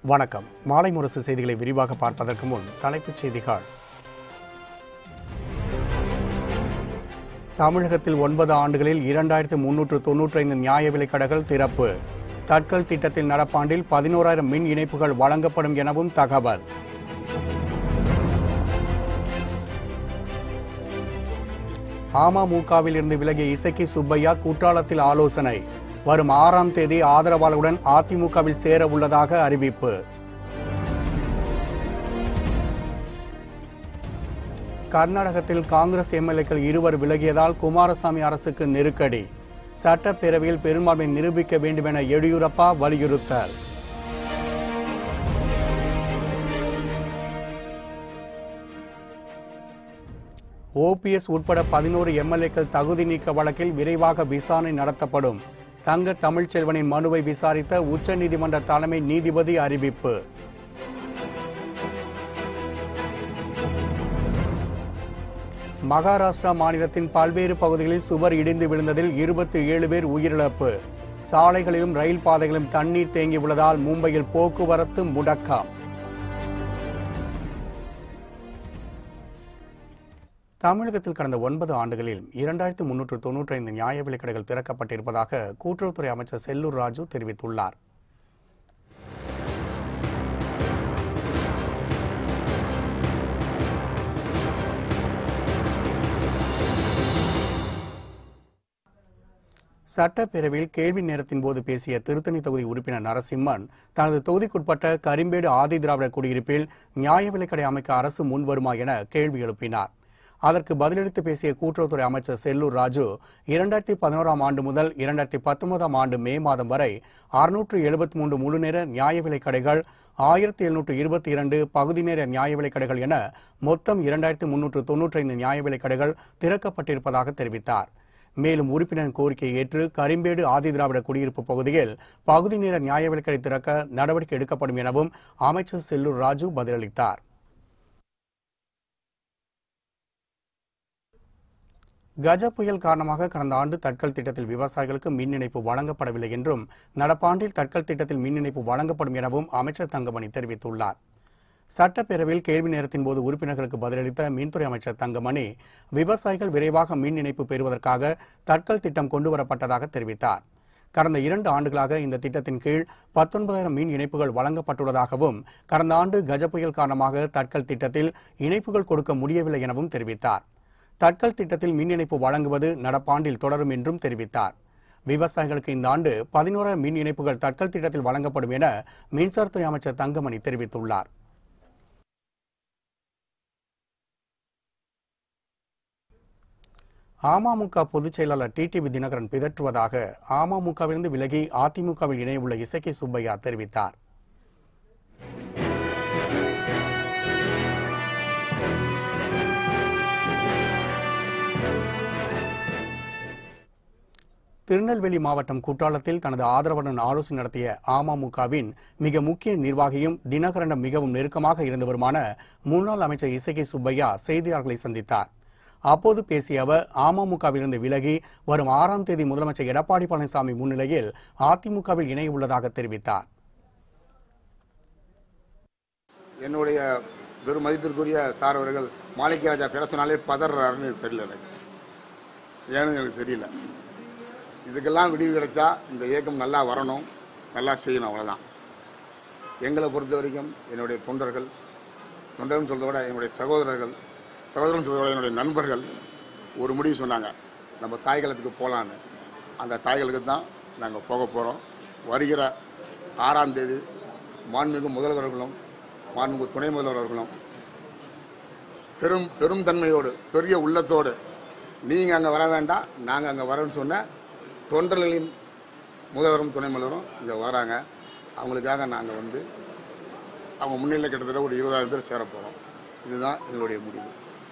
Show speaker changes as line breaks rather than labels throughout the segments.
வணக்கம் மாலை முரசு செய்திகளை விரிவாக பார்ப்பதற்கு முன் தலைப்புச் செய்திகள் தமிழகத்தில் ஒன்பது ஆண்டுகளில் இரண்டாயிரத்து முன்னூற்று தொன்னூற்றி ஐந்து நியாய விலைக் கடைகள் திறப்பு தட்கல் திட்டத்தில் நடப்பாண்டில் பதினோராயிரம் மின் இணைப்புகள் வழங்கப்படும் எனவும் தகவல் அமமுகவில் இருந்து விலகிய இசக்கி சுப்பையா குற்றாலத்தில் ஆலோசனை வரும் ஆறாம் தேதி ஆதரவாளருடன் அதிமுகவில் சேர உள்ளதாக அறிவிப்பு கர்நாடகத்தில் காங்கிரஸ் எம்எல்ஏக்கள் இருவர் விலகியதால் குமாரசாமி அரசுக்கு நெருக்கடி சட்டப்பேரவையில் பெரும்பான்மை நிரூபிக்க வேண்டும் என எடியூரப்பா வலியுறுத்தல் ஓபிஎஸ் உட்பட பதினோரு எம்எல்ஏக்கள் தகுதி நீக்க வழக்கில் விரைவாக விசாரணை நடத்தப்படும் தங்க தமிழ்ச்செல்வனின் மனுவை விசாரித்த உச்சநீதிமன்ற தலைமை நீதிபதி அறிவிப்பு மகாராஷ்டிரா மாநிலத்தின் பல்வேறு பகுதிகளில் சுவர் இடிந்து விழுந்ததில் இருபத்தி ஏழு பேர் உயிரிழப்பு சாலைகளிலும் ரயில் பாதைகளிலும் தண்ணீர் தேங்கியுள்ளதால் மும்பையில் போக்குவரத்து முடக்கம் தமிழகத்தில் கடந்த ஒன்பது ஆண்டுகளில் இரண்டாயிரத்து முன்னூற்று தொன்னூற்றி ஐந்து நியாய விலைக் கடைகள் திறக்கப்பட்டிருப்பதாக கூட்டுறவுத்துறை அமைச்சர் செல்லூர் ராஜு தெரிவித்துள்ளார் சட்டப்பேரவையில் கேள்வி நேரத்தின் போது பேசிய திருத்தணி தொகுதி உறுப்பினர் நரசிம்மன் தனது தொகுதிக்குட்பட்ட கரிம்பேடு ஆதி திராவிடர் குடியிருப்பில் நியாய விலைக்கடை அமைக்க அரசு முன் வருமா என கேள்வி எழுப்பினார் அதற்கு பதிலளித்து பேசிய கூட்டுறவுத்துறை அமைச்சர் செல்லூர் ராஜு இரண்டாயிரத்தி பதினோராம் ஆண்டு முதல் இரண்டாயிரத்தி பத்தொன்பதாம் ஆண்டு மே மாதம் வரை அறுநூற்று எழுபத்தி மூன்று முழுநேர நியாய விலைக் கடைகள் ஆயிரத்தி எழுநூற்று இருபத்தி இரண்டு பகுதி நேர நியாய விலைக் கடைகள் என மொத்தம் இரண்டாயிரத்து முன்னூற்று தொன்னூற்றி ஐந்து நியாய விலைக் கடைகள் திறக்கப்பட்டிருப்பதாக தெரிவித்தார் மேலும் உறுப்பினரின் கோரிக்கையை ஏற்று கரிம்பேடு ஆதிதிராவிட குடியிருப்பு பகுதியில் பகுதி நேர நியாய விலைக்கடை திறக்க நடவடிக்கை எடுக்கப்படும் எனவும் அமைச்சர் செல்லூர் ராஜு பதிலளித்தார் கஜ புயல் காரணமாக கடந்த ஆண்டு தட்கல் திட்டத்தில் விவசாயிகளுக்கு மின் இணைப்பு வழங்கப்படவில்லை என்றும் நடப்பாண்டில் தட்கல் திட்டத்தில் மின் இணைப்பு வழங்கப்படும் எனவும் அமைச்சர் தங்கமணி தெரிவித்துள்ளார் சட்டப்பேரவையில் கேள்வி நேரத்தின் போது உறுப்பினர்களுக்கு பதிலளித்த மின்துறை அமைச்சர் தங்கமணி விவசாயிகள் விரைவாக மின் இணைப்பு பெறுவதற்காக தட்கல் திட்டம் கொண்டுவரப்பட்டதாக தெரிவித்தார் கடந்த இரண்டு ஆண்டுகளாக இந்த திட்டத்தின் கீழ் பத்தொன்பதாயிரம் மின் இணைப்புகள் வழங்கப்பட்டுள்ளதாகவும் கடந்த ஆண்டு கஜ புயல் காரணமாக தட்கல் திட்டத்தில் இணைப்புகள் கொடுக்க முடியவில்லை எனவும் தெரிவித்தார் தட்கல் திட்டத்தில் மின் இணைப்பு வழங்குவது நடப்பாண்டில் தொடரும் என்றும் தெரிவித்தார் விவசாயிகளுக்கு இந்த ஆண்டு பதினோராயிரம் மின் இணைப்புகள் தட்கல் திட்டத்தில் வழங்கப்படும் என மின்சாரத்துறை அமைச்சர் தங்கமணி தெரிவித்துள்ளார் அமமுக பொதுச் செயலாளர் டிடிவி தினகரன் பிதற்றுவதாக அமமுகவிலிருந்து விலகி அதிமுகவில் இணைய உள்ள இசக்கி சுப்பையா தெரிவித்தார் திருநெல்வேலி மாவட்டம் குற்றாலத்தில் தனது ஆதரவுடன் ஆலோசனை நடத்திய அமமுகவின் மிக முக்கிய நிர்வாகியும் தினகரனிடம் மிகவும் நெருக்கமாக இருந்தவருமான முன்னாள் அமைச்சர் இசக்கி சுப்பையா செய்தியாளர்களை சந்தித்தார் அப்போது பேசிய அவர் அமமுகவிலிருந்து விலகி வரும் ஆறாம் தேதி முதலமைச்சர் எடப்பாடி பழனிசாமி முன்னிலையில் அதிமுகவில் இணைய உள்ளதாக தெரிவித்தார்
என்னுடைய பெரும் மதிப்பிற்குரிய சார் அவர்கள் மாணிக்கராஜா பேர சொன்னாலே பதறாருன்னு தெரியல எனக்கு ஏன்னு எனக்கு தெரியல இதுக்கெல்லாம் விடிவு கிடைச்சா இந்த இயக்கம் நல்லா வரணும் நல்லா செய்யணும் அவ்வளோதான் எங்களை பொறுத்த வரைக்கும் என்னுடைய தொண்டர்கள் தொண்டர்னு சொல்றதை விட என்னுடைய சகோதரர்கள் சகோதரன் சொல்றதை விட என்னுடைய நண்பர்கள் ஒரு முடிவு சொன்னாங்க நம்ம தாய்களத்துக்கு போகலான்னு அந்த தாய்களுக்கு தான் நாங்கள் போக போகிறோம் வருகிற ஆறாம் தேதி மாண்புமிகு முதல்வர்களும் மாண்புமிகு துணை முதல்வர் அவர்களும் பெரும் பெரும் தன்மையோடு பெரிய உள்ளத்தோடு நீங்கள் அங்கே வர வேண்டாம் நாங்கள் அங்கே வரோன்னு சொன்ன தொண்டர்களின் முதல்வரும் துணை முதல்வரும் இங்கே வராங்க அவங்களுக்காக நாங்கள் வந்து அவங்க முன்னிலை கிட்டத்தட்ட ஒரு இருபதாயிரம் பேர் சேர போகிறோம் இதுதான் எங்களுடைய முடிவு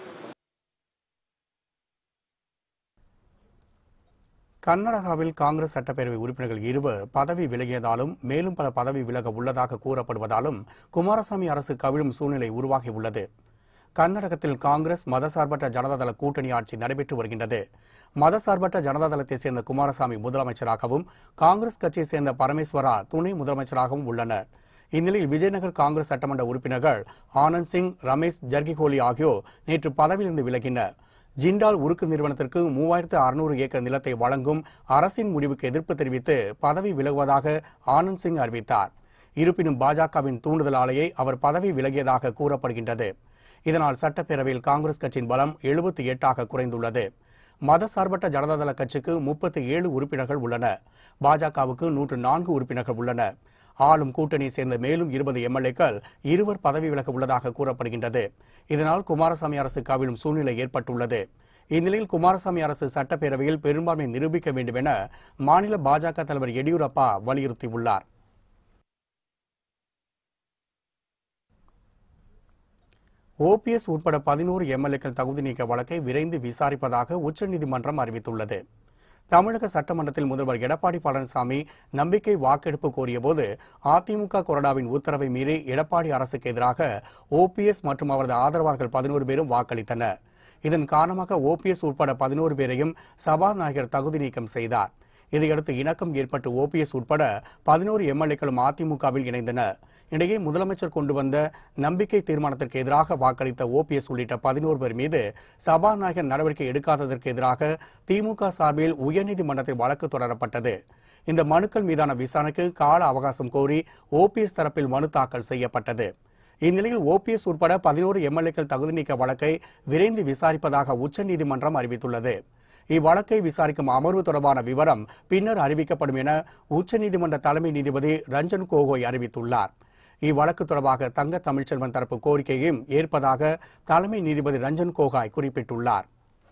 கர்நாடகாவில் காங்கிரஸ் சட்டப்பேரவை உறுப்பினர்கள் இருவர் பதவி விலகியதாலும் மேலும் பல பதவி விலக உள்ளதாக கூறப்படுவதாலும் குமாரசாமி அரசு கவிழும் சூழ்நிலை உருவாகியுள்ளது கர்நாடகத்தில் காங்கிரஸ் மதசார்பற்ற ஜனதாதள கூட்டணி ஆட்சி நடைபெற்று வருகின்றது மதசார்பற்ற ஜனதாதளத்தை சேர்ந்த குமாரசாமி முதலமைச்சராகவும் காங்கிரஸ் கட்சியை சேர்ந்த பரமேஸ்வரா துணை முதலமைச்சராகவும் உள்ளனர் இந்நிலையில் விஜயநகர் காங்கிரஸ் சட்டமன்ற உறுப்பினர்கள் ஆனந்த் சிங் ரமேஷ் ஜர்கிகோலி ஆகியோர் நேற்று பதவியிலிருந்து விலகினர் ஜிண்டால் உருக்கு நிறுவனத்திற்கு மூவாயிரத்து அறுநூறு ஏக்கர் நிலத்தை வழங்கும் அரசின் முடிவுக்கு எதிர்ப்பு தெரிவித்து பதவி விலகுவதாக ஆனந்த் சிங் அறிவித்தார் இருப்பினும் பாஜகவின் தூண்டுதலாலேயே அவர் பதவி விலகியதாக கூறப்படுகின்றது இதனால் சட்டப்பேரவையில் காங்கிரஸ் கட்சியின் பலம் எழுபத்தி எட்டாக குறைந்துள்ளது மதசார்பற்ற ஜனதாதள கட்சிக்கு முப்பத்தி ஏழு உறுப்பினர்கள் உள்ளன பாஜகவுக்கு நூற்று நான்கு உறுப்பினர்கள் உள்ளன ஆளும் கூட்டணியை சேர்ந்த மேலும் இருபது எம்எல்ஏக்கள் இருவர் பதவி விலக உள்ளதாக கூறப்படுகின்றது இதனால் குமாரசாமி அரசு கவிழும் சூழ்நிலை ஏற்பட்டுள்ளது இந்நிலையில் குமாரசாமி அரசு சட்டப்பேரவையில் பெரும்பான்மை நிரூபிக்க வேண்டும் என மாநில பாஜக தலைவர் எடியூரப்பா வலியுறுத்தியுள்ளார் ஓபிஎஸ் உட்பட பதினோரு எம்எல்ஏக்கள் தகுதி நீக்க வழக்கை விரைந்து விசாரிப்பதாக உச்சநீதிமன்றம் அறிவித்துள்ளது தமிழக சட்டமன்றத்தில் முதல்வர் எடப்பாடி பழனிசாமி நம்பிக்கை வாக்கெடுப்பு கோரியபோது அதிமுக கொறடாவின் உத்தரவை மீறி எடப்பாடி அரசுக்கு எதிராக ஓபிஎஸ் மற்றும் அவரது ஆதரவாளர்கள் பதினோரு பேரும் வாக்களித்தனர் இதன் காரணமாக ஓபிஎஸ் உட்பட பதினோரு பேரையும் சபாநாயகர் தகுதி நீக்கம் செய்தார் இதையடுத்து இணக்கம் ஏற்பட்டு ஓபிஎஸ் உட்பட பதினோரு எம்எல்ஏக்களும் அதிமுகவில் இணைந்தனர் இடையே முதலமைச்சர் கொண்டு வந்த நம்பிக்கை தீர்மானத்திற்கு எதிராக வாக்களித்த ஓபிஎஸ் உள்ளிட்ட பதினோரு பேர் மீது சபாநாயகர் நடவடிக்கை எடுக்காததற்கு எதிராக திமுக சார்பில் உயர்நீதிமன்றத்தில் வழக்கு தொடரப்பட்டது இந்த மனுக்கள் மீதான விசாரணைக்கு கால அவகாசம் கோரி ஓபிஎஸ் தரப்பில் மனு தாக்கல் செய்யப்பட்டது இந்நிலையில் ஓபிஎஸ் உட்பட பதினோரு எம்எல்ஏக்கள் தகுதி நீக்க வழக்கை விரைந்து விசாரிப்பதாக உச்சநீதிமன்றம் அறிவித்துள்ளது இவ்வழக்கை விசாரிக்கும் அமர்வு தொடர்பான விவரம் பின்னர் அறிவிக்கப்படும் என உச்சநீதிமன்ற தலைமை நீதிபதி ரஞ்சன் கோகோய் அறிவித்துள்ளார் இவ்வழக்கு தொடர்பாக தங்க தமிழ்ச்செல்வன் தரப்பு கோரிக்கையையும் ஏற்பதாக தலைமை நீதிபதி ரஞ்சன் கோகாய் குறிப்பிட்டுள்ளார்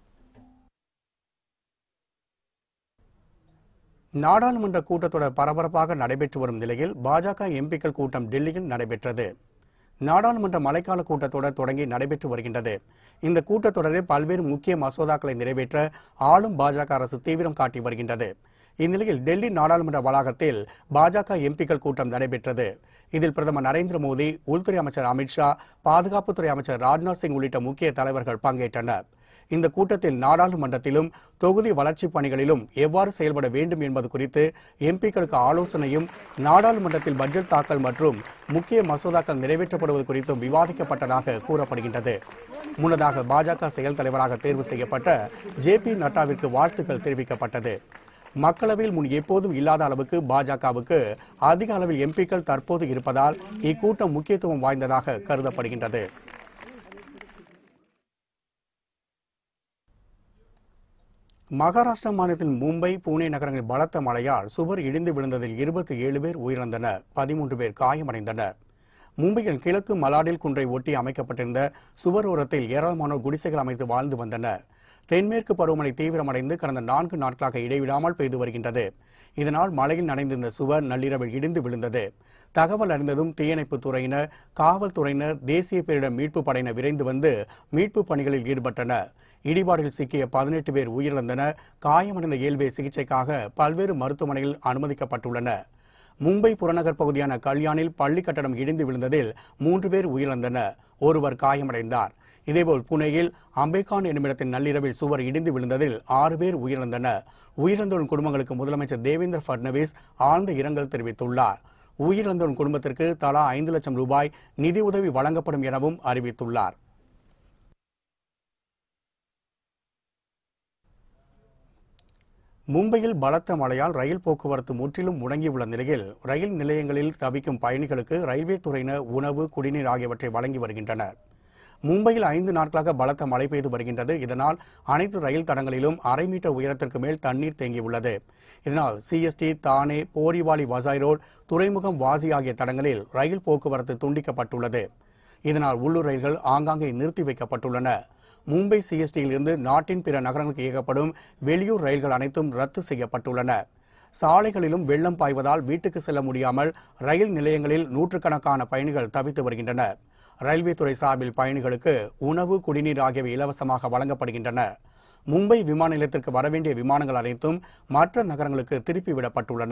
நாடாளுமன்ற கூட்டத்தொடர் பரபரப்பாக நடைபெற்று வரும் நிலையில் பாஜக எம்பிக்கள் கூட்டம் டெல்லியில் நடைபெற்றது நாடாளுமன்ற மழைக்கால கூட்டத்தொடர் தொடங்கி நடைபெற்று வருகின்றது இந்த கூட்டத்தொடரில் பல்வேறு முக்கிய மசோதாக்களை நிறைவேற்ற ஆளும் பாஜக அரசு தீவிரம் காட்டி வருகின்றது இந்நிலையில் டெல்லி நாடாளுமன்ற வளாகத்தில் பாஜக எம்பிக்கள் கூட்டம் நடைபெற்றது இதில் பிரதமர் நரேந்திர மோடி உள்துறை அமைச்சர் அமித்ஷா பாதுகாப்புத்துறை அமைச்சர் ராஜ்நாத் சிங் உள்ளிட்ட முக்கிய தலைவர்கள் பங்கேற்றனர் இந்த கூட்டத்தில் நாடாளுமன்றத்திலும் தொகுதி வளர்ச்சிப் பணிகளிலும் எவ்வாறு செயல்பட வேண்டும் என்பது குறித்து எம்பிக்களுக்கு ஆலோசனையும் நாடாளுமன்றத்தில் பட்ஜெட் தாக்கல் மற்றும் முக்கிய மசோதாக்கள் நிறைவேற்றப்படுவது குறித்தும் விவாதிக்கப்பட்டதாக கூறப்படுகின்றது முன்னதாக பாஜக செயல் தலைவராக தேர்வு செய்யப்பட்ட ஜே பி நட்டாவிற்கு வாழ்த்துக்கள் தெரிவிக்கப்பட்டது மக்களவையில் முன் எப்போதும் இல்லாத அளவுக்கு பாஜகவுக்கு அதிக அளவில் எம்பிக்கள் தற்போது இருப்பதால் இக்கூட்டம் முக்கியத்துவம் வாய்ந்ததாக கருதப்படுகின்றது மகாராஷ்டிரா மாநிலத்தில் மும்பை புனே நகரங்களில் பலத்த மழையால் சுவர் இடிந்து விழுந்ததில் இருபத்தி ஏழு பேர் உயிரிழந்தனர் பதிமூன்று பேர் காயமடைந்தனர் மும்பையில் கிழக்கு மலாடில் குன்றை ஒட்டி அமைக்கப்பட்டிருந்த சுவர் ஓரத்தில் ஏராளமானோர் குடிசைகள் அமைத்து வாழ்ந்து வந்தனர் தென்மேற்கு பருவமழை தீவிரமடைந்து கடந்த நான்கு நாட்களாக இடைவிடாமல் பெய்து வருகின்றது இதனால் மழையில் நனைந்திருந்த சுவர் நள்ளிரவில் இடிந்து விழுந்தது தகவல் அறிந்ததும் தீயணைப்புத் துறையினர் காவல்துறையினர் தேசிய பேரிடர் மீட்புப் படையினர் விரைந்து வந்து மீட்புப் பணிகளில் ஈடுபட்டனர் இடிபாடுகளில் சிக்கிய பதினெட்டு பேர் உயிரிழந்தனர் காயமடைந்த ஏழு பேர் சிகிச்சைக்காக பல்வேறு மருத்துவமனைகளில் அனுமதிக்கப்பட்டுள்ளனர் மும்பை புறநகர் பகுதியான கல்யாணில் பள்ளி கட்டடம் இடிந்து விழுந்ததில் மூன்று பேர் உயிரிழந்தனர் ஒருவர் காயமடைந்தார் இதேபோல் புனேயில் அம்பேகான் என்னுமிடத்தின் நள்ளிரவில் சுவர் இடிந்து விழுந்ததில் ஆறு பேர் உயிரிழந்தனர் உயிரிழந்தோரின் குடும்பங்களுக்கு முதலமைச்சர் தேவேந்திர பட்னவிஸ் ஆழ்ந்த இரங்கல் தெரிவித்துள்ளார் உயிரிழந்தோரின் குடும்பத்திற்கு தலா ஐந்து லட்சம் ரூபாய் நிதி உதவி வழங்கப்படும் எனவும் அறிவித்துள்ளார் மும்பையில் பலத்த மழையால் ரயில் போக்குவரத்து முற்றிலும் முடங்கியுள்ள நிலையில் ரயில் நிலையங்களில் தவிக்கும் பயணிகளுக்கு ரயில்வே துறையினர் உணவு குடிநீர் ஆகியவற்றை வழங்கி வருகின்றனர் மும்பையில் ஐந்து நாட்களாக பலத்த மழை பெய்து வருகின்றது இதனால் அனைத்து ரயில் தடங்களிலும் அரை மீட்டர் உயரத்திற்கு மேல் தண்ணீர் தேங்கியுள்ளது இதனால் சிஎஸ்டி தானே போரிவாலி வசாய் ரோட் துறைமுகம் வாசி ஆகிய தடங்களில் ரயில் போக்குவரத்து துண்டிக்கப்பட்டுள்ளது இதனால் உள்ளூர் ரயில்கள் ஆங்காங்கே நிறுத்தி வைக்கப்பட்டுள்ளன மும்பை சிஎஸ்டியில் இருந்து நாட்டின் பிற நகரங்களுக்கு இயக்கப்படும் வெளியூர் ரயில்கள் அனைத்தும் ரத்து செய்யப்பட்டுள்ளன சாலைகளிலும் வெள்ளம் பாய்வதால் வீட்டுக்கு செல்ல முடியாமல் ரயில் நிலையங்களில் நூற்றுக்கணக்கான பயணிகள் தவித்து வருகின்றனர் ரயில்வே துறை சார்பில் பயணிகளுக்கு உணவு குடிநீர் ஆகியவை இலவசமாக வழங்கப்படுகின்றன மும்பை விமான நிலையத்திற்கு வரவேண்டிய விமானங்கள் அனைத்தும் மற்ற நகரங்களுக்கு திருப்பி விடப்பட்டுள்ளன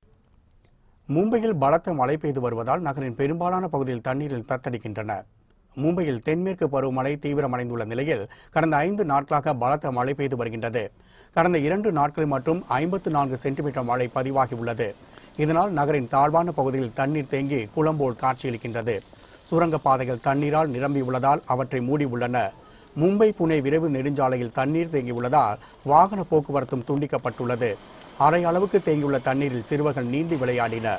மும்பையில் பலத்த மழை பெய்து வருவதால் நகரின் பெரும்பாலான பகுதியில் தண்ணீரில் தத்தளிக்கின்றன மும்பையில் தென்மேற்கு பருவமழை தீவிரமடைந்துள்ள நிலையில் கடந்த ஐந்து நாட்களாக பலத்த மழை பெய்து வருகின்றது கடந்த இரண்டு நாட்களில் மட்டும் ஐம்பத்து நான்கு சென்டிமீட்டர் மழை பதிவாகியுள்ளது இதனால் நகரின் தாழ்வான பகுதியில் தண்ணீர் தேங்கி குளம்போல் காட்சியளிக்கின்றது சுரங்கப்பாதைகள் தண்ணீரால் நிரம்பியுள்ளதால் அவற்றை மூடி உள்ளன மும்பை புனே விரைவு நெடுஞ்சாலையில் தண்ணீர் தேங்கியுள்ளதால் வாகன போக்குவரத்தும் துண்டிக்கப்பட்டுள்ளது அரை அளவுக்கு தேங்கியுள்ள தண்ணீரில் சிறுவர்கள் நீந்தி விளையாடினர்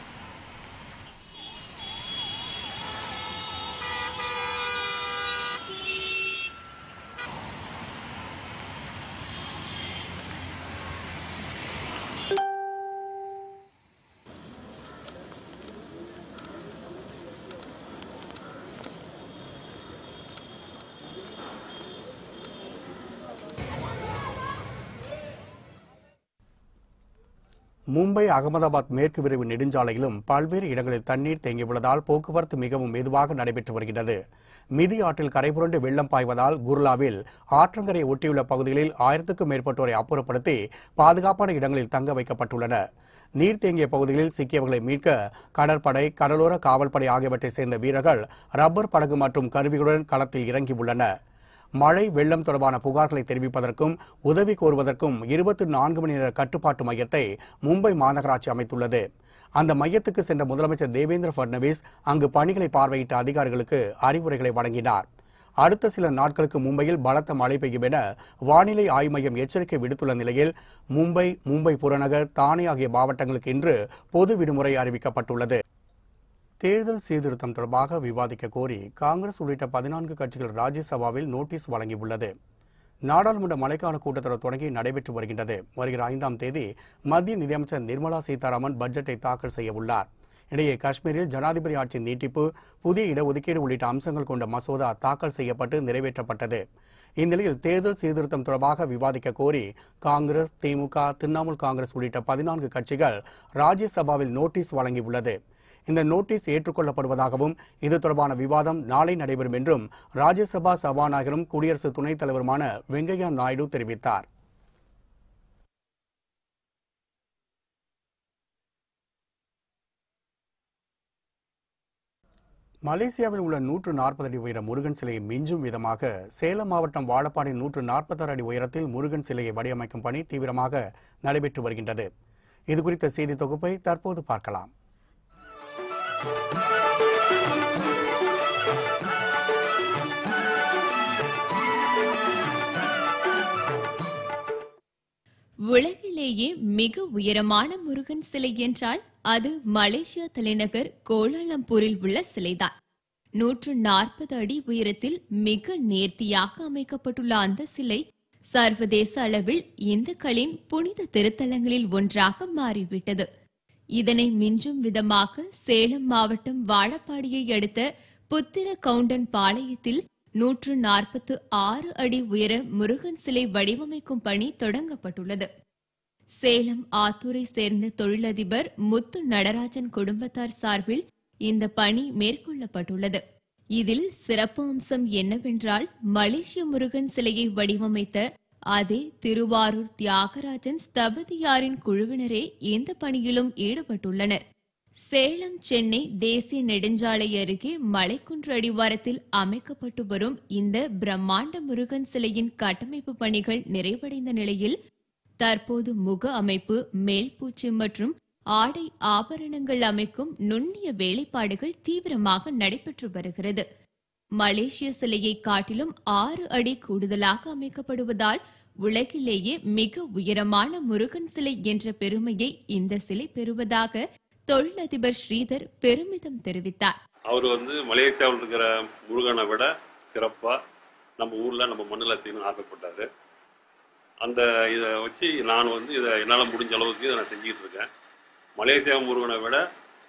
மும்பை அகமதாபாத் மேற்கு விரைவு நெடுஞ்சாலையிலும் பல்வேறு இடங்களில் தண்ணீர் தேங்கியுள்ளதால் போக்குவரத்து மிகவும் மெதுவாக நடைபெற்று வருகிறது மிதி ஆற்றில் கரைபுரண்டு வெள்ளம் பாய்வதால் குர்லாவில் ஆற்றங்கரையை ஒட்டியுள்ள பகுதிகளில் ஆயிரத்துக்கும் மேற்பட்டோரை அப்புறப்படுத்தி பாதுகாப்பான இடங்களில் தங்க வைக்கப்பட்டுள்ளனர் நீர் தேங்கிய பகுதிகளில் சிக்கியவர்களை மீட்க கடற்படை கடலோர காவல்படை ஆகியவற்றை சேர்ந்த வீரர்கள் ரப்பர் படகு மற்றும் கருவிகளுடன் களத்தில் இறங்கியுள்ளனர் மழை வெள்ளம் தொடர்பான புகார்களை தெரிவிப்பதற்கும் உதவி கோருவதற்கும் இருபத்தி நான்கு மணி நேர கட்டுப்பாட்டு மையத்தை மும்பை மாநகராட்சி அமைத்துள்ளது அந்த மையத்துக்கு சென்ற முதலமைச்சர் தேவேந்திர பட்னவிஸ் அங்கு பணிகளை பார்வையிட்ட அதிகாரிகளுக்கு அறிவுரைகளை வழங்கினார் அடுத்த சில நாட்களுக்கு மும்பையில் பலத்த மழை பெய்யும் என வானிலை ஆய்வு மையம் எச்சரிக்கை விடுத்துள்ள நிலையில் மும்பை மும்பை புறநகர் தானே ஆகிய மாவட்டங்களுக்கு இன்று பொது விடுமுறை அறிவிக்கப்பட்டுள்ளது தேர்தல் சீர்திருத்தம் தொடர்பாக விவாதிக்க கோரி காங்கிரஸ் உள்ளிட்ட பதினான்கு கட்சிகள் ராஜ்யசபாவில் நோட்டீஸ் வழங்கியுள்ளது நாடாளுமன்ற மழைக்கால கூட்டத்தொடர் தொடங்கி நடைபெற்று வருகின்றது வருகிற ஐந்தாம் தேதி மத்திய நிதியமைச்சர் நிர்மலா சீதாராமன் பட்ஜெட்டை தாக்கல் செய்ய உள்ளார் இடையே காஷ்மீரில் ஜனாதிபதி ஆட்சி நீட்டிப்பு புதிய இடஒதுக்கீடு உள்ளிட்ட அம்சங்கள் கொண்ட மசோதா தாக்கல் செய்யப்பட்டு நிறைவேற்றப்பட்டது இந்நிலையில் தேர்தல் சீர்திருத்தம் தொடர்பாக விவாதிக்க கோரி காங்கிரஸ் திமுக திரிணாமுல் காங்கிரஸ் உள்ளிட்ட பதினான்கு கட்சிகள் ராஜ்யசபாவில் நோட்டீஸ் வழங்கியுள்ளது இந்த நோட்டீஸ் ஏற்றுக்கொள்ளப்படுவதாகவும் இது தொடர்பான விவாதம் நாளை நடைபெறும் என்றும் ராஜ்யசபா சபாநாயகரும் குடியரசு துணைத் தலைவருமான வெங்கையா நாயுடு தெரிவித்தார் மலேசியாவில் உள்ள நூற்று நாற்பது அடி உயர முருகன் சிலையை மிஞ்சும் விதமாக சேலம் மாவட்டம் வாழப்பாடி நூற்று நாற்பத்தாறு அடி உயரத்தில் முருகன் சிலையை வடிவமைக்கும் பணி தீவிரமாக நடைபெற்று வருகின்றது இதுகுறித்த செய்தி தொகுப்பை தற்போது பார்க்கலாம்
உலகிலேயே மிக உயரமான முருகன் சிலை என்றால் அது மலேசியா தலைநகர் கோலாலம்பூரில் உள்ள சிலைதான் நூற்று நாற்பது அடி உயரத்தில் மிக நேர்த்தியாக அமைக்கப்பட்டுள்ள அந்த சிலை சர்வதேச அளவில் இந்துக்களின் புனித திருத்தலங்களில் ஒன்றாக மாறிவிட்டது இதனை மிஞ்சும் விதமாக சேலம் மாவட்டம் வாழப்பாடியை அடுத்த புத்திர கவுண்டன் பாளையத்தில் நூற்று நாற்பத்து ஆறு அடி உயர முருகன் சிலை வடிவமைக்கும் பணி தொடங்கப்பட்டுள்ளது சேலம் ஆத்தூரை சேர்ந்த தொழிலதிபர் முத்து நடராஜன் குடும்பத்தார் சார்பில் இந்த பணி மேற்கொள்ளப்பட்டுள்ளது இதில் சிறப்பு அம்சம் என்னவென்றால் மலேசிய முருகன் சிலையை வடிவமைத்த அதே திருவாரூர் தியாகராஜன் ஸ்தபதியாரின் குழுவினரே இந்த பணியிலும் ஈடுபட்டுள்ளனர் சேலம் சென்னை தேசிய நெடுஞ்சாலை அருகே மலைக்குன்று அடிவாரத்தில் அமைக்கப்பட்டு வரும் இந்த பிரம்மாண்ட முருகன் சிலையின் கட்டமைப்பு பணிகள் நிறைவடைந்த நிலையில் தற்போது முக அமைப்பு மேல்பூச்சு மற்றும் ஆடை ஆபரணங்கள் அமைக்கும் நுண்ணிய வேலைப்பாடுகள் தீவிரமாக நடைபெற்று வருகிறது மலேசிய சிலையை காட்டிலும் ஆறு அடி கூடுதலாக அமைக்கப்படுவதால் உலகிலேயே மிக உயரமான முருகன் சிலை என்ற பெருமையை இந்த சிலை பெறுவதாக தொழிலதிபர் ஸ்ரீதர் பெருமிதம் தெரிவித்தார்
அவர் வந்து மலேசியாவில் இருக்கிற முருகனை விட சிறப்பாக நம்ம ஊரில் நம்ம மண்ணில் செய்யணும்னு ஆசைப்பட்டாரு அந்த இதை வச்சு நான் வந்து இதை என்னால் முடிஞ்ச அளவுக்கு இதை நான் செஞ்சுக்கிட்டு இருக்கேன் மலேசியா முருகனை விட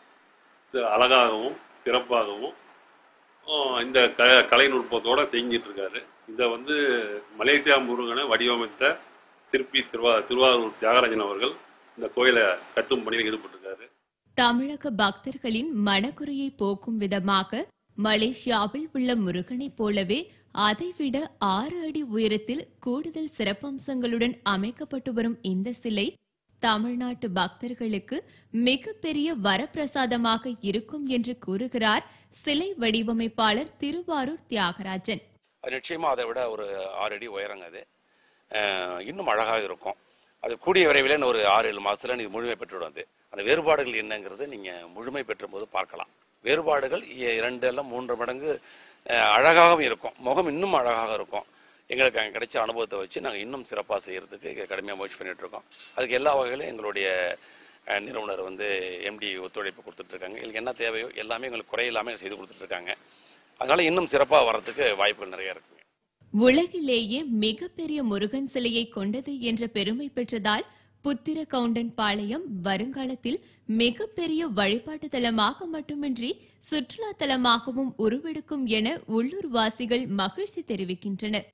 சி- அழகாகவும் சிறப்பாகவும் ஆஹ், இந்த க கலைநுட்பத்தோட செஞ்சிட்டு இருக்காரு இதை வந்து மலேசியா முருகனை வடிவமைத்த சிற்பி திருவா திருவாரூர் தியாகராஜன் அவர்கள் இந்த கோயிலை கட்டும் பணியில் ஈடுபட்டிருக்காரு
தமிழக பக்தர்களின் மனக்குறையை போக்கும் விதமாக மலேசியாவில் உள்ள முருகனைப் போலவே அதைவிட ஆறு அடி உயரத்தில் கூடுதல் சிறப்பம்சங்களுடன் அமைக்கப்பட்டு வரும் இந்த சிலை தமிழ்நாட்டு பக்தர்களுக்கு மிகப்பெரிய வரப்பிரசாதமாக இருக்கும் என்று கூறுகிறார் சிலை வடிவமைப்பாளர் திருவாரூர் தியாகராஜன்
அது நிச்சயமாக அதை விட ஒரு ஆறு அடி உயரங்க அது அஹ் இன்னும் அழகாக இருக்கும் அது கூடிய விரைவில் இன்னும் ஒரு ஆறு ஏழு மாதத்தில் இது முழுமை பெற்றுவிடும் அது அந்த வேறுபாடுகள் என்னங்கிறது நீங்கள் முழுமை பெற்றும் போது பார்க்கலாம் வேறுபாடுகள் இ- இரண்டு எல்லாம் மூன்று மடங்கு அஹ், அழகாகவும் இருக்கும் முகம் இன்னும் அழகாக இருக்கும் எங்களுக்கு அங்கே கிடைச்ச அனுபவத்தை வச்சு நாங்கள் இன்னும் சிறப்பாக செய்யறதுக்கு கடுமையாக முயற்சி பண்ணிட்டு இருக்கோம் அதுக்கு எல்லா வகையிலும் எங்களுடைய அஹ், நிறுவனர் வந்து எம்டி ஒத்துழைப்பு கொடுத்துட்டு இருக்காங்க எங்களுக்கு என்ன தேவையோ எல்லாமே எங்களுக்கு குறையில்லாமல் செய்து கொடுத்துட்டு இருக்காங்க அதனால இன்னும் சிறப்பாக வர்றதுக்கு வாய்ப்புகள் நிறைய இருக்குங்க
உலகிலேயே மிகப்பெரிய முருகன் சிலையை கொண்டது என்ற பெருமை பெற்றதால் புத்திர கவுண்டன் பாளையம் வருங்காலத்தில் மிகப்பெரிய வழிபாட்டு தலமாக மட்டுமின்றி சுற்றுலா தலமாகவும் உருவெடுக்கும் என உள்ளூர் வாசிகள் மகிழ்ச்சி தெரிவிக்கின்றனர்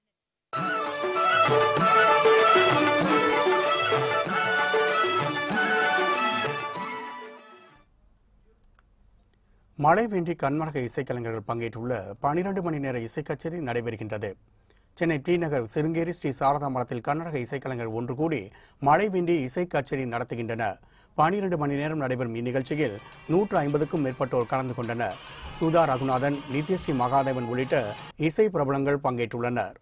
மழை வேண்டி கர்நாடக இசைக்கலைஞர்கள் பங்கேற்றுள்ள பனிரெண்டு மணி நேர இசை கச்சேரி நடைபெறுகின்றது சென்னை டி நகர் சிருங்கேரி ஸ்ரீ சாரதா மடத்தில் கர்நாடக இசைக்கலைஞர் ஒன்று கூடி மழை வேண்டி இசை கச்சேரி நடத்துகின்றனர் பனிரெண்டு மணி நேரம் நடைபெறும் இந்நிகழ்ச்சியில் நூற்று ஐம்பதுக்கும் மேற்பட்டோர் கலந்து கொண்டனர் சுதா ரகுநாதன் நித்யஸ்ரீ மகாதேவன் உள்ளிட்ட இசை பிரபலங்கள் பங்கேற்றுள்ளனர்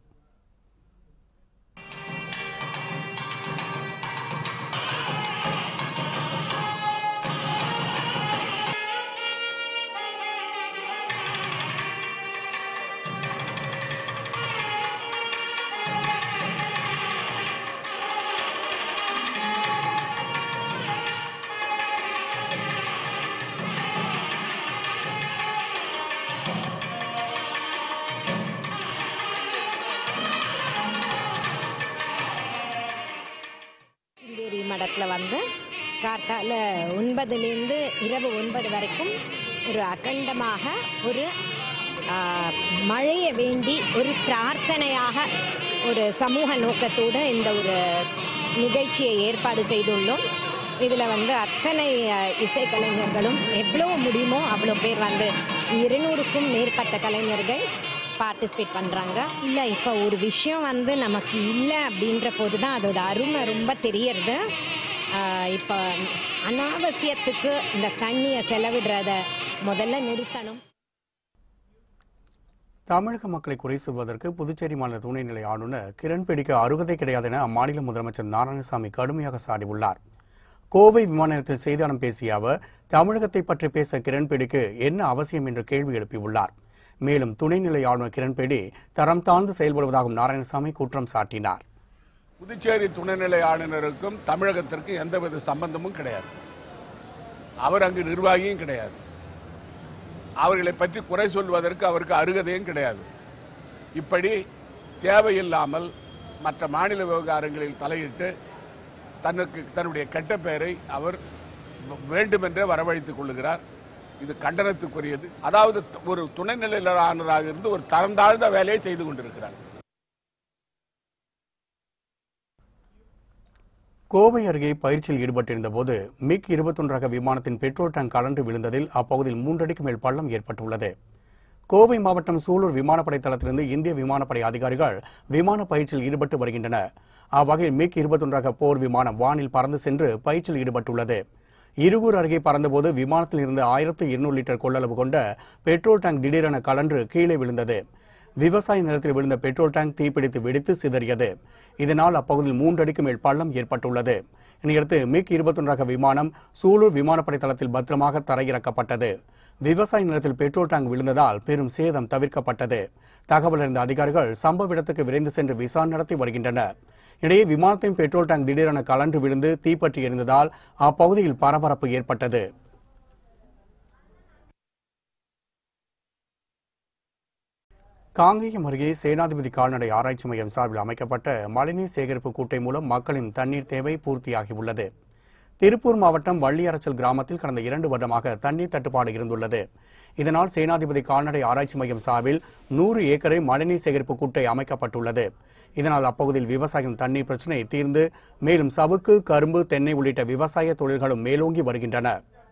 சிந்தேரி மடத்தில் வந்து கார்த்தால ஒன்பதுலேருந்து இரவு ஒன்பது வரைக்கும் ஒரு அகண்டமாக ஒரு ஆ, மழையை வேண்டி ஒரு பிரார்த்தனையாக ஒரு சமூக நோக்கத்தோடு இந்த ஒரு நிகழ்ச்சியை ஏற்பாடு செய்துள்ளோம் இதில் வந்து அத்தனை அ, இசைக்கலைஞர்களும் எவ்வளோ முடியுமோ அவ்வளோ பேர் வந்து இருநூறுக்கும் மேற்பட்ட கலைஞர்கள் பார்ட்டிசிபேட் பண்ணுறாங்க இல்லை இப்போ ஒரு விஷயம் வந்து நமக்கு இல்லை அப்படின்ற போது தான் அதோட அருமை ரொம்ப தெரியறது ஆஹ் இப்போ அனாவசியத்துக்கு இந்த தண்ணியை செலவிடுறத முதல்ல நிறுத்தணும்
தமிழக மக்களை குறை சொல்வதற்கு புதுச்சேரி மாநில துணைநிலை ஆளுநர் கிரண்பேடிக்கு அருகதை கிடையாது என அம்மாநில முதலமைச்சர் நாராயணசாமி கடுமையாக சாடியுள்ளார் கோவை விமான நிலையத்தில் செய்தியாளம் பேசிய அவர் தமிழகத்தை பற்றி பேச கிரண்பேடிக்கு என்ன அவசியம் என்று கேள்வி எழுப்பியுள்ளார் மேலும் துணைநிலை ஆளுநர் கிரண்பேடி தரம் தாழ்ந்து செயல்படுவதாகவும் நாராயணசாமி குற்றம் சாட்டினார்
புதுச்சேரி துணைநிலை ஆளுநருக்கும் தமிழகத்திற்கும் எந்தவித சம்பந்தமும் கிடையாது அவர் அங்கு நிர்வாகியும் கிடையாது அவர்களை பற்றி குறை சொல்வதற்கு அவருக்கு அருகதையும் கிடையாது இப்படி தேவையில்லாமல் மற்ற மாநில விவகாரங்களில் தலையிட்டு தனக்கு தன்னுடைய கெட்ட பெயரை அவர் வேண்டுமென்றே வரவழைத்துக் கொள்ளுகிறார் இது கண்டனத்துக்குரியது அதாவது ஒரு துணைநிலை ஆளுநராக இருந்து ஒரு தரம் தாழ்ந்த வேலையை செய்து கொண்டிருக்கிறார்
கோவை அருகே பயிற்சியில் ஈடுபட்டிருந்த போது மிக் இருபத்தொன்று ரக விமானத்தின் பெட்ரோல் டேங்க் கலன்று விழுந்ததில் அப்பகுதியில் மூன்றடிக்கு மேல் பள்ளம் ஏற்பட்டுள்ளது கோவை மாவட்டம் சூலூர் விமானப்படை தளத்திலிருந்து இந்திய விமானப்படை அதிகாரிகள் விமான பயிற்சியில் ஈடுபட்டு வருகின்றனர் அவ்வகையில் மிக் இருபத்தொன்று ரக போர் விமானம் வானில் பறந்து சென்று பயிற்சியில் ஈடுபட்டுள்ளது இருகூர் அருகே பறந்தபோது விமானத்தில் இருந்து ஆயிரத்து இருநூறு லிட்டர் கொள்ளளவு கொண்ட பெட்ரோல் டேங்க் திடீரென கலன்று கீழே விழுந்தது விவசாய நிலத்தில் விழுந்த பெட்ரோல் டேங்க் தீப்பிடித்து வெடித்து சிதறியது இதனால் அப்பகுதியில் மூன்றடிக்கு மேல் பள்ளம் ஏற்பட்டுள்ளது இதையடுத்து மிக் இருபத்தொன்று ரக விமானம் சூலூர் விமானப்படை தளத்தில் பத்திரமாக தரையிறக்கப்பட்டது விவசாய நிலத்தில் பெட்ரோல் டேங்க் விழுந்ததால் பெரும் சேதம் தவிர்க்கப்பட்டது தகவல் அறிந்த அதிகாரிகள் சம்பவ இடத்துக்கு விரைந்து சென்று விசாரணை நடத்தி வருகின்றனர் இடையே விமானத்தின் பெட்ரோல் டேங்க் திடீரென கலன்று விழுந்து தீப்பற்றி எரிந்ததால் அப்பகுதியில் பரபரப்பு ஏற்பட்டது காங்கேயம் அருகே சேனாதிபதி கால்நடை ஆராய்ச்சி மையம் சார்பில் அமைக்கப்பட்ட மழைநீர் சேகரிப்பு கூட்டை மூலம் மக்களின் தண்ணீர் தேவை பூர்த்தியாகியுள்ளது திருப்பூர் மாவட்டம் வள்ளியரச்சல் கிராமத்தில் கடந்த இரண்டு வருடமாக தண்ணீர் தட்டுப்பாடு இருந்துள்ளது இதனால் சேனாதிபதி கால்நடை ஆராய்ச்சி மையம் சார்பில் நூறு ஏக்கரை மழைநீர் சேகரிப்பு கூட்டை அமைக்கப்பட்டுள்ளது இதனால் அப்பகுதியில் விவசாயம் தண்ணீர் பிரச்சினை தீர்ந்து மேலும் சவுக்கு கரும்பு தென்னை உள்ளிட்ட விவசாய தொழில்களும் மேலோங்கி வருகின்றன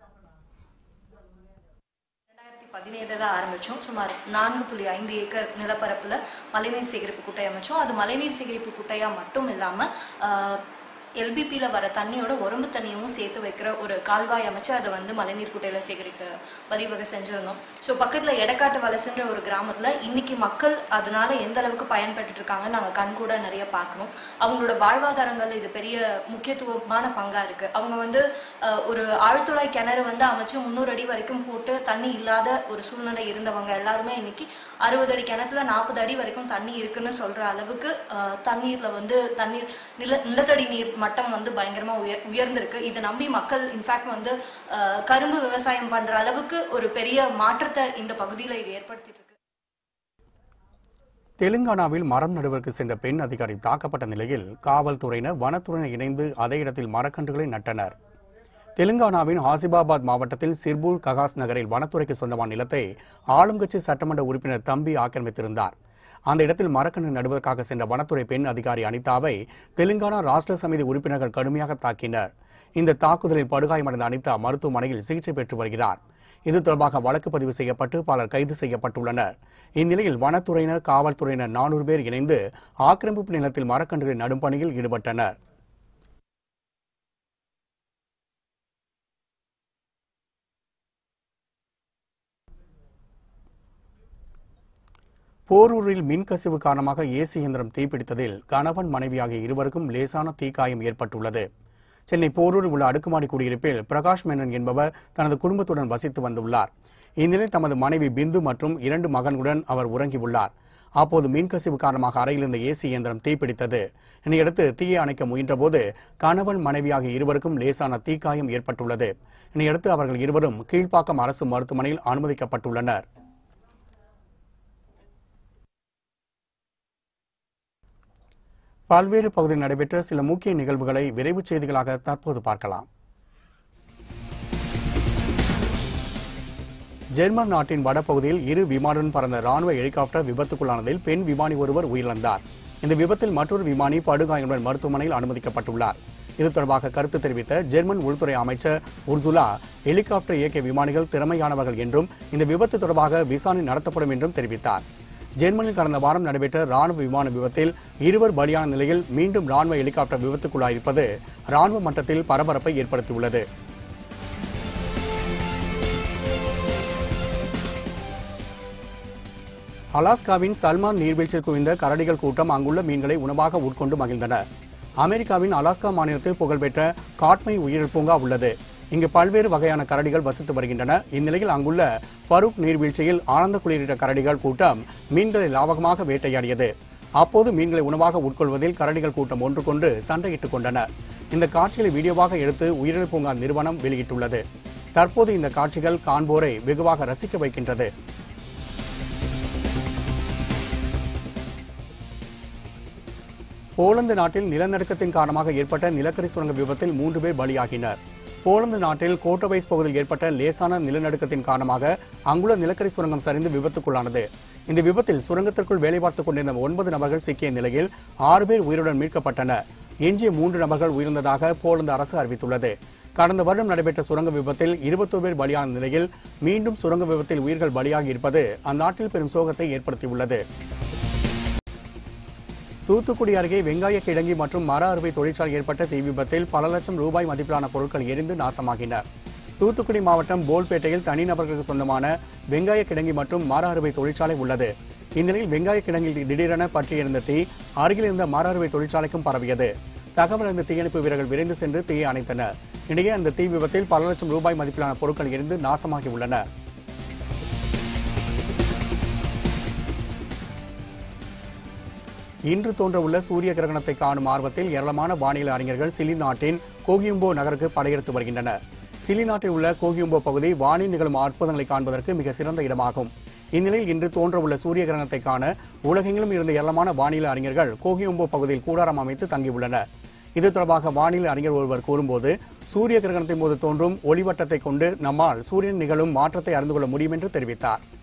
ரெண்டாயிரத்தி பதினேழில் ஆரம்பித்தோம் சுமார் நான்கு புள்ளி ஐந்து ஏக்கர் நிலப்பரப்பில் மழைநீர் சேகரிப்பு குட்டை அமைச்சோம் அது மழைநீர் சேகரிப்பு குட்டையாக மட்டும் இல்லாமல் எல்பிபியில் வர தண்ணியோட உரம்பு தண்ணியும் சேர்த்து வைக்கிற ஒரு கால்வாய் அமைச்சு அதை வந்து மழைநீர் குட்டையில் சேகரிக்க வழிவகை செஞ்சுருந்தோம் ஸோ பக்கத்தில் எடக்காட்டு வலசுன்ற ஒரு கிராமத்தில் இன்னைக்கு மக்கள் அதனால எந்த அளவுக்கு பயன்பட்டுட்டு இருக்காங்கன்னு நாங்கள் கண்கூட நிறைய பார்க்குறோம் அவங்களோட வாழ்வாதாரங்கள் இது பெரிய முக்கியத்துவமான பங்காக இருக்குது அவங்க வந்து அஹ், ஒரு ஆழ்துளை கிணறு வந்து அமைச்சு முந்நூறு அடி வரைக்கும் போட்டு தண்ணி இல்லாத ஒரு சூழ்நிலை இருந்தவங்க எல்லாருமே இன்னைக்கு அறுபது அடி கிணத்துல நாற்பது அடி வரைக்கும் தண்ணி இருக்குன்னு சொல்ற அளவுக்கு அஹ், தண்ணீர்ல வந்து தண்ணீர் நில நிலத்தடி நீர் மட்டம் வந்து பயங்கரமா உயர் உயர்ந்திருக்கு இதை நம்பி மக்கள் இன்ஃபேக்ட் வந்து அஹ், கரும்பு விவசாயம் பண்ற அளவுக்கு ஒரு பெரிய மாற்றத்தை இந்த பகுதியில இது ஏற்படுத்திட்டு இருக்கு
தெலுங்கானாவில் மரம் நடுவதற்கு சென்ற பெண் அதிகாரி தாக்கப்பட்ட நிலையில் காவல்துறையினர் வனத்துறையினர் இணைந்து அதே இடத்தில் மரக்கன்றுகளை நட்டனர் தெலுங்கானாவின் ஆசிபாபாத் மாவட்டத்தில் சிர்பூர் ககாஸ் நகரில் வனத்துறைக்கு சொந்தமான நிலத்தை ஆளும் கட்சி சட்டமன்ற உறுப்பினர் தம்பி ஆக்கிரமித்திருந்தார் அந்த இடத்தில் மரக்கன்று நடுவதற்காக சென்ற வனத்துறை பெண் அதிகாரி அனிதாவை தெலுங்கானா ராஷ்டிர சமிதி உறுப்பினர்கள் கடுமையாக தாக்கினர் இந்த தாக்குதலில் படுகாயமடைந்த அனிதா மருத்துவமனையில் சிகிச்சை பெற்று வருகிறார் இது தொடர்பாக வழக்கு பதிவு செய்யப்பட்டு பலர் கைது செய்யப்பட்டுள்ளனர் இந்நிலையில் வனத்துறையினர் காவல்துறையினர் நானூறு பேர் இணைந்து ஆக்கிரமிப்பு நிலத்தில் மரக்கன்றுகளை நடும் பணியில் ஈடுபட்டனர் போரூரில் மின்கசிவு காரணமாக ஏசி இயந்திரம் தீப்பிடித்ததில் கணவன் மனைவி ஆகிய இருவருக்கும் லேசான தீக்காயம் ஏற்பட்டுள்ளது சென்னை போரூரில் உள்ள அடுக்குமாடி குடியிருப்பில் பிரகாஷ் மேனன் என்பவர் தனது குடும்பத்துடன் வசித்து வந்துள்ளார் இந்நிலையில் தமது மனைவி பிந்து மற்றும் இரண்டு மகன்களுடன் அவர் உறங்கியுள்ளார் அப்போது மின்கசிவு காரணமாக அறையில் இருந்த ஏசி இயந்திரம் தீப்பிடித்தது இதனையடுத்து தீயை அணைக்க முயன்றபோது கணவன் மனைவி ஆகிய இருவருக்கும் லேசான தீக்காயம் ஏற்பட்டுள்ளது இதனையடுத்து அவர்கள் இருவரும் கீழ்ப்பாக்கம் அரசு மருத்துவமனையில் அனுமதிக்கப்பட்டுள்ளனர் பல்வேறு பகுதியில் நடைபெற்ற சில முக்கிய நிகழ்வுகளை விரைவுச் செய்திகளாக தற்போது பார்க்கலாம் ஜெர்மன் நாட்டின் வடபகுதியில் இரு விமானுடன் பறந்த ராணுவ ஹெலிகாப்டர் விபத்துக்குள்ளானதில் பெண் விமானி ஒருவர் உயிரிழந்தார் இந்த விபத்தில் மற்றொரு விமானி படுகாயங்களுடன் மருத்துவமனையில் அனுமதிக்கப்பட்டுள்ளார் இது தொடர்பாக கருத்து தெரிவித்த ஜெர்மன் உள்துறை அமைச்சர் உர்சுலா ஹெலிகாப்டர் இயக்கிய விமானிகள் திறமையானவர்கள் என்றும் இந்த விபத்து தொடர்பாக விசாரணை நடத்தப்படும் என்றும் தெரிவித்தார் ஜெர்மனியில் கடந்த வாரம் நடைபெற்ற ராணுவ விமான விபத்தில் இருவர் பலியான நிலையில் மீண்டும் ராணுவ ஹெலிகாப்டர் விபத்துக்குள்ளாயிருப்பது ராணுவ மட்டத்தில் பரபரப்பை ஏற்படுத்தியுள்ளது அலாஸ்காவின் சல்மான் நீர்வீழ்ச்சியில் குவிந்த கரடிகள் கூட்டம் அங்குள்ள மீன்களை உணவாக உட்கொண்டு மகிழ்ந்தன அமெரிக்காவின் அலாஸ்கா மாநிலத்தில் புகழ்பெற்ற காட்மை உயிரிழப்பு பூங்கா உள்ளது இங்கு பல்வேறு வகையான கரடிகள் வசித்து வருகின்றன இந்நிலையில் அங்குள்ள ஃபரூக் நீர்வீழ்ச்சியில் ஆனந்த குளிரிட்ட கரடிகள் கூட்டம் மீன்களை லாவகமாக வேட்டையாடியது அப்போது மீன்களை உணவாக உட்கொள்வதில் கரடிகள் கூட்டம் ஒன்று கொண்டு சண்டையிட்டுக் கொண்டன இந்த காட்சிகளை வீடியோவாக எடுத்து உயிரிழப்பு பூங்கா நிறுவனம் வெளியிட்டுள்ளது தற்போது இந்த காட்சிகள் காண்போரை வெகுவாக ரசிக்க வைக்கின்றது போலந்து நாட்டில் நிலநடுக்கத்தின் காரணமாக ஏற்பட்ட நிலக்கரி சுரங்க விபத்தில் மூன்று பேர் பலியாகினர் போலந்து நாட்டில் கோட்டோவைஸ் பகுதியில் ஏற்பட்ட லேசான நிலநடுக்கத்தின் காரணமாக அங்குள்ள நிலக்கரி சுரங்கம் சரிந்து விபத்துக்குள்ளானது இந்த விபத்தில் சுரங்கத்திற்குள் வேலை பார்த்துக் கொண்டிருந்த ஒன்பது நபர்கள் சிக்கிய நிலையில் ஆறு பேர் உயிருடன் மீட்கப்பட்டனர் எஞ்சிய மூன்று நபர்கள் உயிரிழந்ததாக போலந்து அரசு அறிவித்துள்ளது கடந்த வருடம் நடைபெற்ற சுரங்க விபத்தில் இருபத்தோரு பேர் பலியான நிலையில் மீண்டும் சுரங்க விபத்தில் உயிர்கள் பலியாகி இருப்பது அந்நாட்டில் பெரும் சோகத்தை ஏற்படுத்தியுள்ளது தூத்துக்குடி அருகே வெங்காய கிழங்கி மற்றும் மர அறுவை தொழிற்சாலை ஏற்பட்ட தீ விபத்தில் பல லட்சம் ரூபாய் மதிப்பிலான பொருட்கள் எரிந்து நாசமாகின தூத்துக்குடி மாவட்டம் போல்பேட்டையில் தனிநபர்களுக்கு சொந்தமான வெங்காய கிழங்கி மற்றும் மர அறுவை தொழிற்சாலை உள்ளது இந்நிலையில் வெங்காய கிழங்கில் திடீரென பற்றியிருந்த தீ அருகில் இருந்த மர அறுவை தொழிற்சாலைக்கும் பரவியது தகவல் அறிந்த தீயணைப்பு வீரர்கள் விரைந்து சென்று தீயை அணைத்தனர் இடையே அந்த தீ விபத்தில் பல லட்சம் ரூபாய் மதிப்பிலான பொருட்கள் எரிந்து நாசமாகி உள்ளன இன்று தோன்றவுள்ள சூரிய கிரகணத்தை காணும் ஆர்வத்தில் ஏராளமான வானிலை அறிஞர்கள் சிலி நாட்டின் கோகியும்போ நகருக்கு படையெடுத்து வருகின்றனர் சிலி நாட்டில் உள்ள கோகியும்போ பகுதி வானில் நிகழும் அற்புதங்களை காண்பதற்கு மிக சிறந்த இடமாகும் இந்நிலையில் இன்று தோன்றவுள்ள சூரிய கிரகணத்தை காண உலகெங்கிலும் இருந்த ஏராளமான வானிலை அறிஞர்கள் கோகியும்போ பகுதியில் கூடாரம் அமைத்து தங்கியுள்ளனர் இது தொடர்பாக வானிலை அறிஞர் ஒருவர் கூறும்போது சூரிய கிரகணத்தின் போது தோன்றும் ஒளிவட்டத்தை கொண்டு நம்மால் சூரியன் நிகழும் மாற்றத்தை அறிந்து கொள்ள முடியும் என்று தெரிவித்தார்